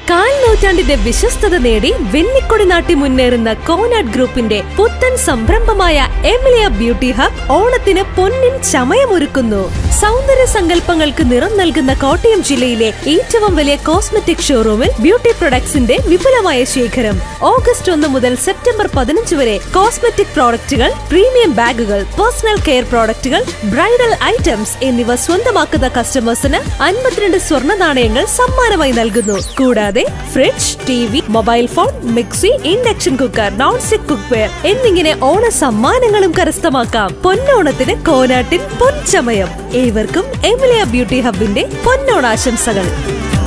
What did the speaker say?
കാൽ നൂറ്റാണ്ടിന്റെ വിശ്വസ്തത നേടി വെന്നിക്കൊടി നാട്ടി മുന്നേറുന്ന കോനാട് ഗ്രൂപ്പിന്റെ പുത്തൻ സംരംഭമായ എമിലിയ ബ്യൂട്ടി ഹബ് ഓണത്തിന് പൊന്നിൻ ചമയമൊരുക്കുന്നു സൗന്ദര്യ സങ്കല്പങ്ങൾക്ക് നിറം നൽകുന്ന കോട്ടയം ജില്ലയിലെ ഏറ്റവും വലിയ കോസ്മെറ്റിക് ഷോറൂമിൽ ബ്യൂട്ടി പ്രൊഡക്ട്സിന്റെ വിപുലമായ ശേഖരം ഓഗസ്റ്റ് ഒന്ന് മുതൽ സെപ്റ്റംബർ പതിനഞ്ച് വരെ കോസ്മെറ്റിക് പ്രോഡക്റ്റുകൾ പ്രീമിയം ബാഗുകൾ പേഴ്സണൽ കെയർ പ്രോഡക്റ്റുകൾ ബ്രൈഡൽ ഐറ്റംസ് എന്നിവ സ്വന്തമാക്കുന്ന കസ്റ്റമേഴ്സിന് അൻപത്തിരണ്ട് സ്വർണ്ണ നാണയങ്ങൾ സമ്മാനമായി നൽകുന്നു കൂടാതെ fridge T V mobile phone mixie induction cooker non stick cookware എന്നിങ്ങനെ ഓണ സമ്മാനങ്ങളും കരസ്ഥമാക്കാം പൊന്നോണത്തിന് കോനാട്ടിൻ പൊൻചമയം ഏവർക്കും എമിലിയ ബ്യൂട്ടി ഹബിന്റെ പൊന്നോണാശംസകൾ